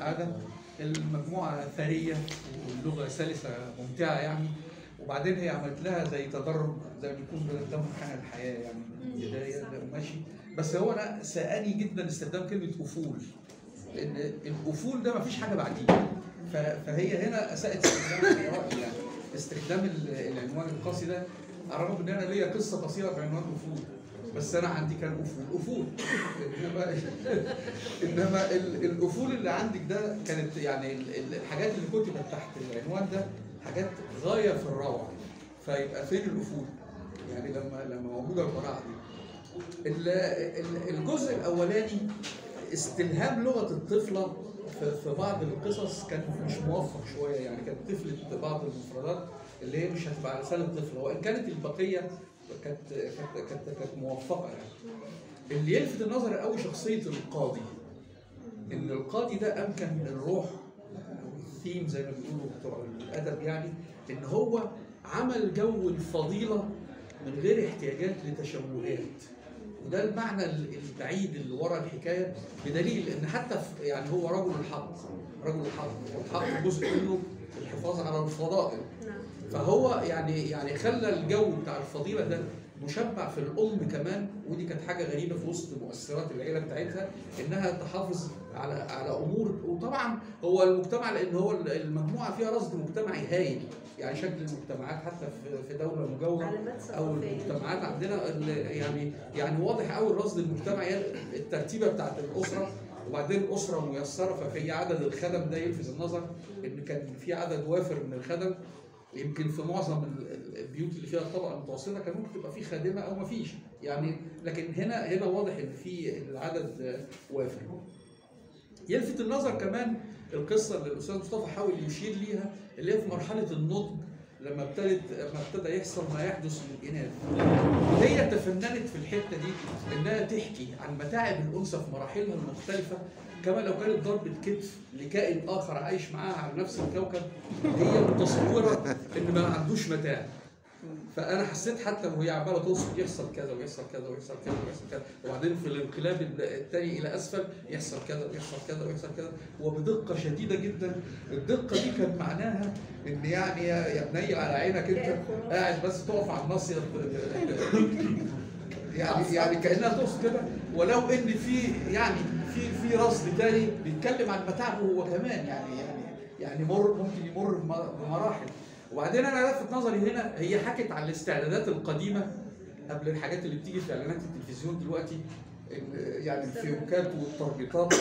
كالعاده المجموعه ثريه واللغه سلسه ممتعه يعني وبعدين هي عملت لها زي تدرج زي ما يكون ده امتحان الحياه يعني من البدايه ده وماشي بس هو انا سأني جدا استخدام كلمه افول لان الافول ده ما فيش حاجه بعديه ف- فهي هنا اساءت استخدام الرأي يعني استخدام ال- العنوان القاسي ده على الرغم ان انا ليا قصه قصيره بعنوان افول بس انا عندي كان افول افول انما انما ال- الافول اللي عندك ده كانت يعني ال- ال- الحاجات اللي كتبت تحت العنوان ده حاجات غايه في الروعه فيبقى فين الافول؟ يعني لما لما موجوده البراعه دي ال- ال- الجزء الاولاني استلهام لغه الطفله في في بعض القصص كان مش موفق شويه يعني كانت تفلت بعض المفردات اللي هي مش هتبقى على لسان الطفل وان كانت البقيه كانت كانت كانت, كانت موفقه يعني اللي يلفت النظر قوي شخصيه القاضي ان القاضي ده امكن الروح الثيم زي ما بيقولوا بتوع الادب يعني ان هو عمل جو الفضيله من غير احتياجات لتشوهات وده المعنى البعيد اللي ورا الحكايه بدليل ان حتى في يعني هو رجل الحق رجل الحق والحق جزء منه الحفاظ على الفضائل فهو يعني يعني خلى الجو بتاع الفضيله ده مشبع في الام كمان ودي كانت حاجه غريبه في وسط مؤثرات العيله بتاعتها انها تحافظ على على امور وطبعا هو المجتمع لان هو المجموعه فيها رصد مجتمعي هايل يعني شكل المجتمعات حتى في في دوله مجاوره علامات او ثقافية. المجتمعات عندنا ال- يعني يعني واضح قوي الرصد المجتمعي الترتيبه بتاعت الاسره وبعدين اسره ميسره ففي عدد الخدم ده يلفت النظر ان كان في عدد وافر من الخدم يمكن في معظم ال- ال- البيوت اللي فيها الطبقه المتوسطه كان ممكن تبقى في خادمه او ما فيش يعني لكن هنا هنا واضح ان في العدد وافر يلفت النظر كمان القصه اللي الاستاذ مصطفى حاول يشير ليها اللي هي في مرحله النضج لما ابتدت لما ابتدى يحصل ما يحدث للاناث هي تفننت في الحته دي انها تحكي عن متاعب الانثى في مراحلها المختلفه كما لو كانت ضربة كتف لكائن اخر عايش معاها على نفس الكوكب هي متصوره ان ما عندوش متاع فانا حسيت حتى وهي عماله توصف يحصل كذا ويحصل كذا ويحصل كذا ويحصل كذا وبعدين في الانقلاب الثاني الى اسفل يحصل كذا ويحصل كذا ويحصل كذا وبدقه شديده جدا الدقه دي كان معناها ان يعني يا يا بنيل على عينك انت قاعد بس تقف على الناصيه يعني يعني كانها تقصد كده ولو ان في يعني في في رصد تاني بيتكلم عن متاعبه هو كمان يعني يعني يعني مر ممكن يمر بم- بمراحل وبعدين انا لفت نظري هنا هي حكت عن الاستعدادات القديمه قبل الحاجات اللي بتيجي في اعلانات التلفزيون دلوقتي ال- يعني الفيوكات والتربيطات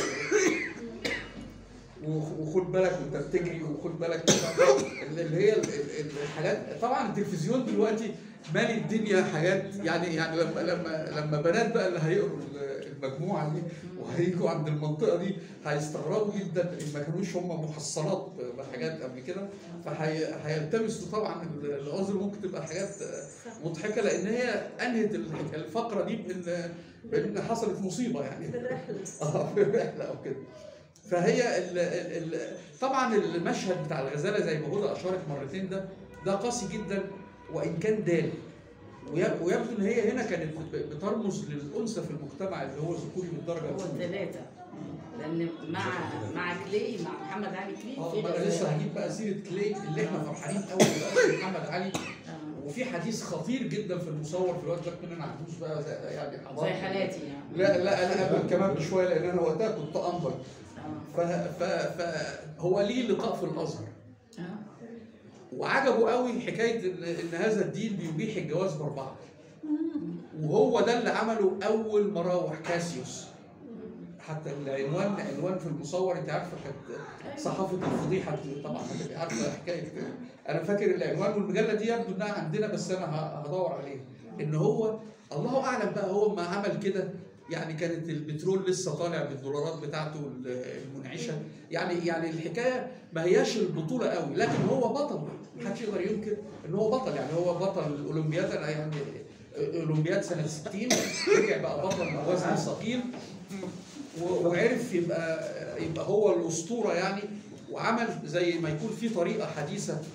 وخ- وخد بالك وانت بتجري وخد بالك اللي هي ال- ال- الحاجات طبعا التلفزيون دلوقتي مالي الدنيا حاجات يعني يعني لما لما لما بنات بقى اللي هيقروا ال- المجموعه دي وهيجوا عند المنطقه دي هيستغربوا جدا ان ما كانوش هم محصنات بحاجات قبل كده فهيلتمسوا طبعا ال- العذر ممكن تبقى حاجات مضحكه لان هي انهت الح- الفقره دي بان بان حصلت مصيبه يعني في الرحلة اه في الرحله او كده فهي ال ال ال طبعا المشهد بتاع الغزاله زي ما هدى اشارت مرتين ده ده قاسي جدا وان كان دال ويب- ويبدو ان هي هنا كانت ب- بترمز للانثى في المجتمع اللي هو ذكوري بالدرجه هو الاولى الثلاثة لأن مع مع كلي مع محمد علي كلي اه في ما انا لسه هجيب بقى سيره كلي اللي احنا فرحانين قوي بقى محمد علي آه. وفي حديث خطير جدا في المصور في الوقت ده كنا عجوز بقى زي يعني زي حضارة. حالاتي يعني لا لا انا قبل كمان بشويه لان انا وقتها كنت انبر آه. ف ف فهو ليه لقاء في الازهر آه. وعجبه قوي حكايه ان إن هذا الدين بيبيح الجواز باربعه وهو ده اللي عمله اول مراوح كاسيوس حتى العنوان عنوان في المصور انت عارفه كانت صحافه الفضيحه طبعا هتبقى عارفه حكايه انا فاكر العنوان والمجله دي يبدو انها عندنا بس انا ه- هدور عليها ان هو الله اعلم بقى هو ما عمل كده يعني كانت البترول لسه طالع بالدولارات بتاعته المنعشه يعني يعني الحكايه ما هياش البطوله قوي لكن هو بطل محدش يقدر ينكر ان هو بطل يعني هو بطل الاولمبياد أنا يعني اولمبياد سنه 60 رجع بقى بطل وزن ثقيل و- وعرف يبقى يبقى هو الاسطوره يعني وعمل زي ما يكون في طريقه حديثه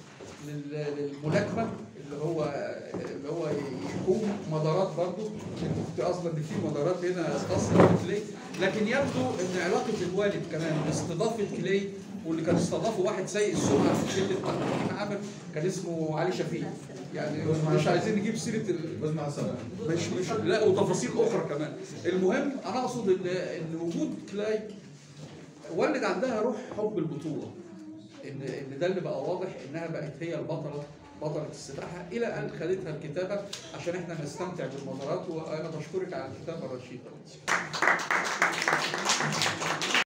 لل- للملاكمه اللي هو اللي هو يقوم مدارات برضه كنت اصلا ان في مدارات هنا خاصه بكلي لكن يبدو ان علاقه الوالد كمان باستضافه كلي واللي كان استضافه واحد سيء السمعه في شده تحقيق عامر كان اسمه علي شفيق يعني مش عايزين نجيب سيره ال... بسمع سمع مش مش لا وتفاصيل اخرى كمان المهم انا اقصد ان ان وجود كلاي ولد عندها روح حب البطوله ان ان ده اللي بقى واضح انها بقت هي البطله بطله السباحه الى ان خدتها الكتابه عشان احنا نستمتع بالمهارات وانا بشكرك على الكتابه الرشيده